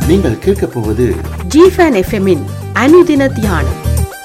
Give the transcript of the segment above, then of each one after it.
நீங்கள் கேட்கப் போவது ஜிஃபன் எஃப்எம்மின் அனுதின தியானம்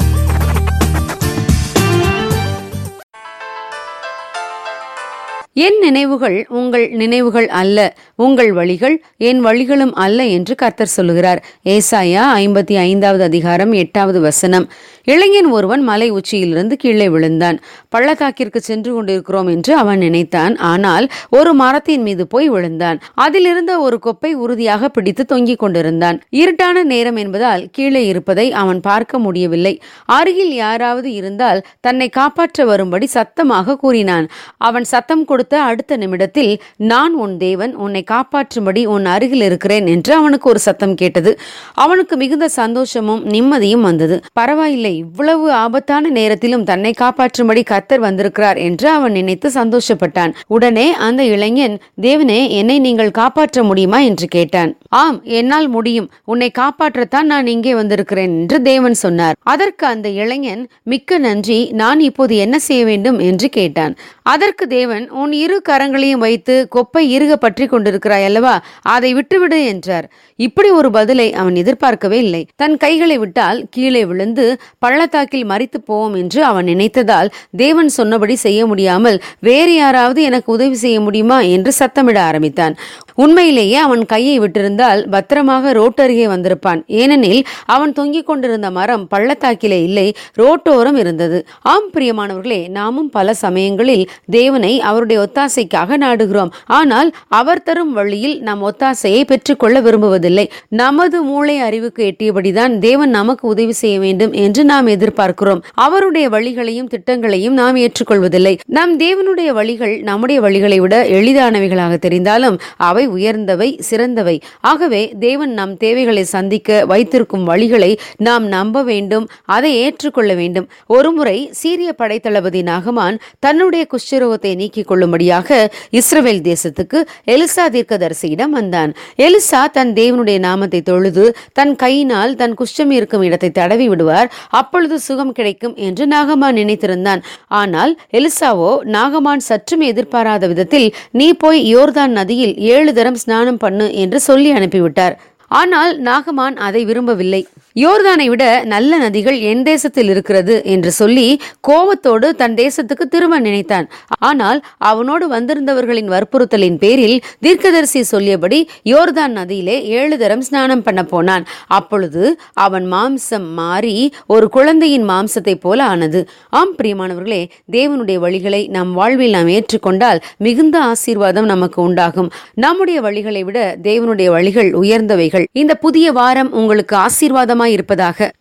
என் நினைவுகள் உங்கள் நினைவுகள் அல்ல உங்கள் வழிகள் என் வழிகளும் அல்ல என்று கர்த்தர் சொல்லுகிறார் ஏசாயா ஐம்பத்தி ஐந்தாவது அதிகாரம் எட்டாவது வசனம் இளைஞன் ஒருவன் மலை உச்சியிலிருந்து கீழே விழுந்தான் பள்ளத்தாக்கிற்கு சென்று கொண்டிருக்கிறோம் என்று அவன் நினைத்தான் ஆனால் ஒரு மரத்தின் மீது போய் விழுந்தான் அதிலிருந்த ஒரு கொப்பை உறுதியாக பிடித்து தொங்கிக் கொண்டிருந்தான் இருட்டான நேரம் என்பதால் கீழே இருப்பதை அவன் பார்க்க முடியவில்லை அருகில் யாராவது இருந்தால் தன்னை காப்பாற்ற வரும்படி சத்தமாக கூறினான் அவன் சத்தம் கொடுத்த அடுத்த நிமிடத்தில் நான் உன் தேவன் உன்னை காப்பாற்றும்படி உன் அருகில் இருக்கிறேன் என்று அவனுக்கு ஒரு சத்தம் கேட்டது அவனுக்கு மிகுந்த சந்தோஷமும் நிம்மதியும் வந்தது பரவாயில்லை இவ்வளவு ஆபத்தான நேரத்திலும் தன்னை காப்பாற்றும்படி கர்த்தர் வந்திருக்கிறார் என்று அவன் நினைத்து சந்தோஷப்பட்டான் உடனே அந்த இளைஞன் தேவனே என்னை நீங்கள் காப்பாற்ற முடியுமா என்று கேட்டான் ஆம் என்னால் முடியும் உன்னை காப்பாற்றத்தான் நான் இங்கே வந்திருக்கிறேன் என்று தேவன் சொன்னார் அதற்கு அந்த இளைஞன் மிக்க நன்றி நான் இப்போது என்ன செய்ய வேண்டும் என்று கேட்டான் அதற்கு தேவன் உன் இரு கரங்களையும் வைத்து கொப்பை இறுக பற்றி கொண்டிருக்கிறாய் அல்லவா அதை விட்டுவிடு என்றார் இப்படி ஒரு பதிலை அவன் எதிர்பார்க்கவே இல்லை தன் கைகளை விட்டால் கீழே விழுந்து பள்ளத்தாக்கில் மறித்து போவோம் என்று அவன் நினைத்ததால் தேவன் சொன்னபடி செய்ய முடியாமல் வேறு யாராவது எனக்கு உதவி செய்ய முடியுமா என்று சத்தமிட ஆரம்பித்தான் உண்மையிலேயே அவன் கையை விட்டிருந்தால் பத்திரமாக ரோட்டருகே வந்திருப்பான் ஏனெனில் அவன் தொங்கிக் கொண்டிருந்த மரம் பள்ளத்தாக்கிலே இல்லை ரோட்டோரம் இருந்தது ஆம் பிரியமானவர்களே நாமும் பல சமயங்களில் தேவனை அவருடைய ஒத்தாசைக்காக நாடுகிறோம் ஆனால் அவர் தரும் வழியில் நாம் ஒத்தாசையை பெற்றுக்கொள்ள விரும்புவதில்லை நமது மூளை அறிவுக்கு எட்டியபடிதான் தேவன் நமக்கு உதவி செய்ய வேண்டும் என்று நாம் எதிர்பார்க்கிறோம் அவருடைய வழிகளையும் திட்டங்களையும் நாம் ஏற்றுக்கொள்வதில்லை நம் தேவனுடைய வழிகள் நம்முடைய வழிகளை விட எளிதானவைகளாக தெரிந்தாலும் அவை உயர்ந்தவை சிறந்தவை ஆகவே தேவன் நம் தேவைகளை சந்திக்க வைத்திருக்கும் வழிகளை நாம் நம்ப வேண்டும் அதை ஏற்றுக்கொள்ள வேண்டும் ஒருமுறை சீரிய படைத்தளபதி நாகமான் தன்னுடைய குஷ்டரோகத்தை நீக்கிக் கொள்ளும்படியாக இஸ்ரவேல் தேசத்துக்கு எலிசா தீர்க்கதரிசியிடம் வந்தான் எலிசா தன் தேவனுடைய நாமத்தை தொழுது தன் கையினால் தன் குஷ்டம் இருக்கும் இடத்தை தடவி விடுவார் அப்பொழுது சுகம் கிடைக்கும் என்று நாகமான் நினைத்திருந்தான் ஆனால் எலிசாவோ நாகமான் சற்றும் எதிர்பாராத விதத்தில் நீ போய் யோர்தான் நதியில் ஏழு தரம் ஸ்நானம் பண்ணு என்று சொல்லி அனுப்பிவிட்டார் ஆனால் நாகமான் அதை விரும்பவில்லை யோர்தானை விட நல்ல நதிகள் என் தேசத்தில் இருக்கிறது என்று சொல்லி கோபத்தோடு தன் தேசத்துக்கு திரும்ப நினைத்தான் ஆனால் அவனோடு வந்திருந்தவர்களின் வற்புறுத்தலின் பேரில் தீர்க்கதரிசி சொல்லியபடி யோர்தான் நதியிலே ஏழு தரம் ஸ்நானம் பண்ண போனான் அப்பொழுது அவன் மாம்சம் மாறி ஒரு குழந்தையின் மாம்சத்தை போல ஆனது ஆம் பிரியமானவர்களே தேவனுடைய வழிகளை நம் வாழ்வில் நாம் ஏற்றுக்கொண்டால் மிகுந்த ஆசீர்வாதம் நமக்கு உண்டாகும் நம்முடைய வழிகளை விட தேவனுடைய வழிகள் உயர்ந்தவைகள் இந்த புதிய வாரம் உங்களுக்கு ஆசீர்வாதமாய் இருப்பதாக